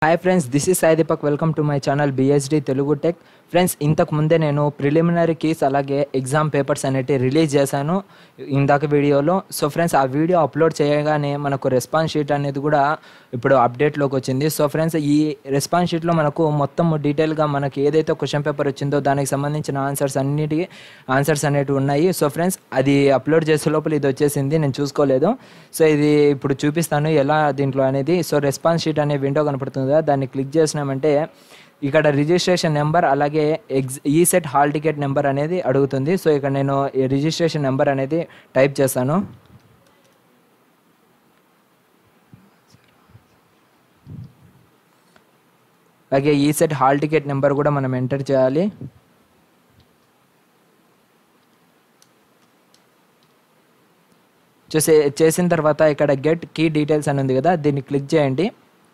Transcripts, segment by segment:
hi friends this is Sai Deepak welcome to my channel BSD Telugu tech friends ఇంతకు ముందే నేను preliminary keys అలాగే exam papers అనేవి రిలీజ్ చేశాను ఇందాక వీడియోలో సో ఫ్రెండ్స్ ఆ వీడియో అప్లోడ్ చేయగానే మనకు రెస్పాన్స్ షీట్ అనేది కూడా ఇప్పుడు అప్డేట్లోకి వచ్చింది సో ఫ్రెండ్స్ ఈ రెస్పాన్స్ షీట్లో మనకు మొత్తం డీటెయిల్గా మనకి ఏదైతే క్వశ్చన్ పేపర్ వచ్చిందో దానికి సంబంధించిన ఆన్సర్స్ అన్నిటి ఆన్సర్స్ అనేటివి ఉన్నాయి సో ఫ్రెండ్స్ అది అప్లోడ్ చేసే లోపల ఇది వచ్చేసింది నేను చూసుకోలేదు సో ఇది ఇప్పుడు చూపిస్తాను ఎలా దీంట్లో అనేది సో రెస్పాన్స్ షీట్ అనే విండో కనపడుతుంది కదా దాన్ని క్లిక్ చేసినామంటే ఇక్కడ రిజిస్ట్రేషన్ నెంబర్ అలాగే ఎగ్జ్ ఈ సెట్ హాల్ టికెట్ నెంబర్ అనేది అడుగుతుంది సో ఇక్కడ నేను ఈ రిజిస్ట్రేషన్ నెంబర్ అనేది టైప్ చేస్తాను అలాగే ఈ సెట్ హాల్ టికెట్ నెంబర్ కూడా మనం ఎంటర్ చేయాలి చూసే చేసిన తర్వాత ఇక్కడ గెట్ కీ డీటెయిల్స్ అని ఉంది కదా దీన్ని క్లిక్ చేయండి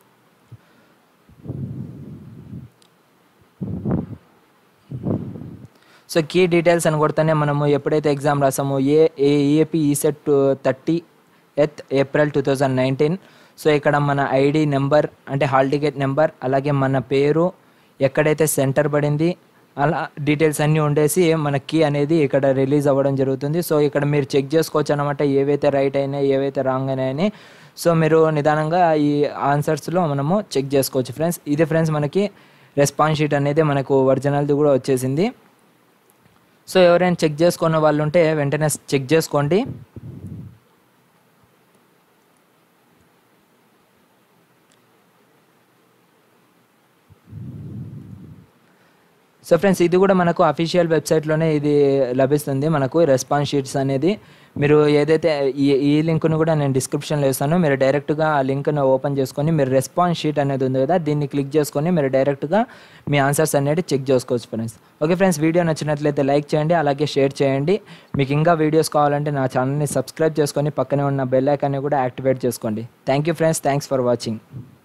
సో కీ డీటెయిల్స్ అని కొడితేనే మనము ఎప్పుడైతే ఎగ్జామ్ రాసామో ఏ AAP ECET thirtieth April two thousand nineteen so ఇక్కడ మన ఐడి నెంబర్ అంటే హాల్ టికెట్ నెంబర్ అలాగే మన పేరు ఎక్కడైతే సెంటర్ పడింది అలా డీటెయిల్స్ అన్నీ ఉండేసి మన కీ అనేది ఇక్కడ రిలీజ్ అవ్వడం జరుగుతుంది సో ఇక్కడ మీరు చెక్ చేసుకోవచ్చు అనమాట ఏవైతే రైట్ అయినాయి ఏవైతే రాంగ్ అయినాయని సో మీరు నిదానంగా ఈ ఆన్సర్స్లో మనము చెక్ చేసుకోవచ్చు ఫ్రెండ్స్ ఇది ఫ్రెండ్స్ మనకి రెస్పాన్స్ షీట్ అనేది మనకు ఒరిజినల్ది కూడా వచ్చేసింది సో ఎవరైనా చెక్ చేసుకున్న వాళ్ళు ఉంటే వెంటనే చెక్ చేసుకోండి సో ఫ్రెండ్స్ ఇది కూడా మనకు అఫీషియల్ వెబ్సైట్లోనే ఇది లభిస్తుంది మనకు రెస్పాన్స్ షీట్స్ అనేది మీరు ఏదైతే ఈ ఈ లింక్ను కూడా నేను డిస్క్రిప్షన్లో ఇస్తాను మీరు డైరెక్ట్గా ఆ లింక్ను ఓపెన్ చేసుకొని మీరు రెస్పాన్స్ షీట్ అనేది ఉంది కదా దీన్ని క్లిక్ చేసుకొని మీరు డైరెక్ట్గా మీ ఆన్సర్స్ అనేది చెక్ చేసుకోవచ్చు ఫ్రెండ్స్ ఓకే ఫ్రెండ్స్ వీడియో నచ్చినట్లయితే లైక్ చేయండి అలాగే షేర్ చేయండి మీకు ఇంకా వీడియోస్ కావాలంటే నా ఛానల్ని సబ్స్క్రైబ్ చేసుకొని పక్కనే ఉన్న బెల్ ఐకాన్ని కూడా యాక్టివేట్ చేసుకోండి thank you friends thanks for watching